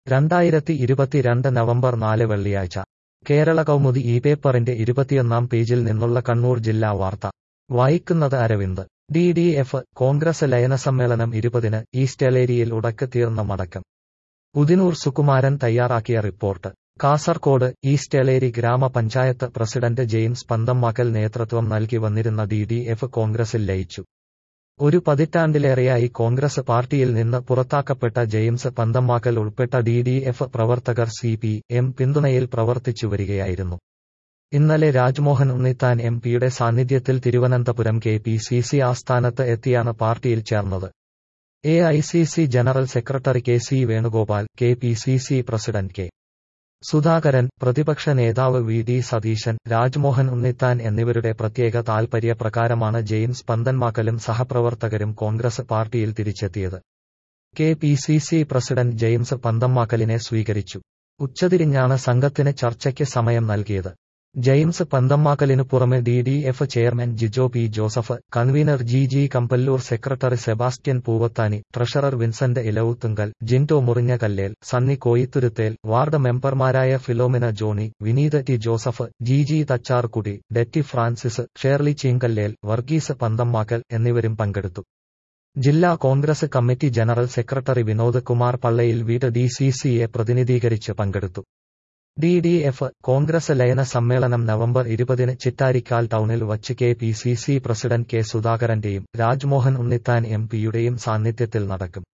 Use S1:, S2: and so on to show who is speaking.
S1: രണ്ടായിരത്തി ഇരുപത്തിരണ്ട് നവംബർ നാല് വെള്ളിയാഴ്ച കേരള കൗമുദി ഈ പേപ്പറിന്റെ ഇരുപത്തിയൊന്നാം പേജിൽ നിന്നുള്ള കണ്ണൂർ ജില്ലാ വാർത്ത വായിക്കുന്നത് Aravind D D F Congress ലയന സമ്മേളനം ഇരുപതിന് ഈസ്റ്റേലേരിയിൽ ഉടക്ക് തീർന്ന മടക്കം ഉദിനൂർ സുകുമാരൻ തയ്യാറാക്കിയ റിപ്പോർട്ട് കാസർകോട് ഈസ്റ്റേലേരി ഗ്രാമപഞ്ചായത്ത് പ്രസിഡന്റ് ജെയിംസ് പന്തമ്മാക്കൽ നേതൃത്വം നൽകി വന്നിരുന്ന ഡി ഡി എഫ് കോൺഗ്രസിൽ ലയിച്ചു ഒരു പതിറ്റാണ്ടിലേറെയായി കോൺഗ്രസ് പാർട്ടിയിൽ നിന്ന് പുറത്താക്കപ്പെട്ട ജെയിംസ് പന്തമ്മാക്കൽ ഉൾപ്പെട്ട ഡി ഡി എഫ് പ്രവർത്തകർ സി പി എം പിന്തുണയിൽ പ്രവർത്തിച്ചു വരികയായിരുന്നു ഇന്നലെ രാജ്മോഹൻ ഉണ്ണിത്താൻ എം പിയുടെ സാന്നിധ്യത്തിൽ Thiruvananthapuram K P C C ആസ്ഥാനത്ത് എത്തിയാണ് പാർട്ടിയിൽ ചേർന്നത് A I C C general secretary K C Venugopal K P C C president K Sudhakaran പ്രതിപക്ഷ നേതാവ് വി ഡി സതീശൻ രാജ്മോഹൻ ഉണ്ണിത്താൻ എന്നിവരുടെ പ്രത്യേക താൽപര്യപ്രകാരമാണ് ജെയിംസ് പന്തന്മാക്കലും സഹപ്രവർത്തകരും കോൺഗ്രസ് പാർട്ടിയിൽ തിരിച്ചെത്തിയത് K P C C president James പന്തമ്മാക്കലിനെ സ്വീകരിച്ചു ഉച്ചതിരിഞ്ഞാണ് സംഘത്തിന് ചർച്ചയ്ക്ക് സമയം നൽകിയത് ജെയിംസ് പന്തമ്മാക്കലിനു പുറമെ D D F chairman Jijo P Joseph convener G G Kampallur secretary Sebastian Poovathani treasurer Vincent Elavuthunkal Jindo Murinjakallel Sunny Koythuruthel ward മെമ്പർമാരായ Philomina Johny Vineetha T Joseph G G Thacharkudi Detty Francis Shirley Cheenkallel Varghese Panthammakkal എന്നിവരും പങ്കെടുത്തു ജില്ലാ Congress committee general secretary Vinod Kumar Pallayil വീട് ഡി സി സിയെ പ്രതിനിധീകരിച്ച് പങ്കെടുത്തു ഡി ഡി എഫ് കോൺഗ്രസ് ലയന സമ്മേളനം നവംബർ ഇരുപതിന് ചിറ്റാരിക്കാൽ ടൗണിൽ വച്ച് K P C C president K സുധാകരന്റെയും രാജ്മോഹൻ ഉണ്ണിത്താൻ എം പിയുടെയും സാന്നിധ്യത്തിൽ നടക്കും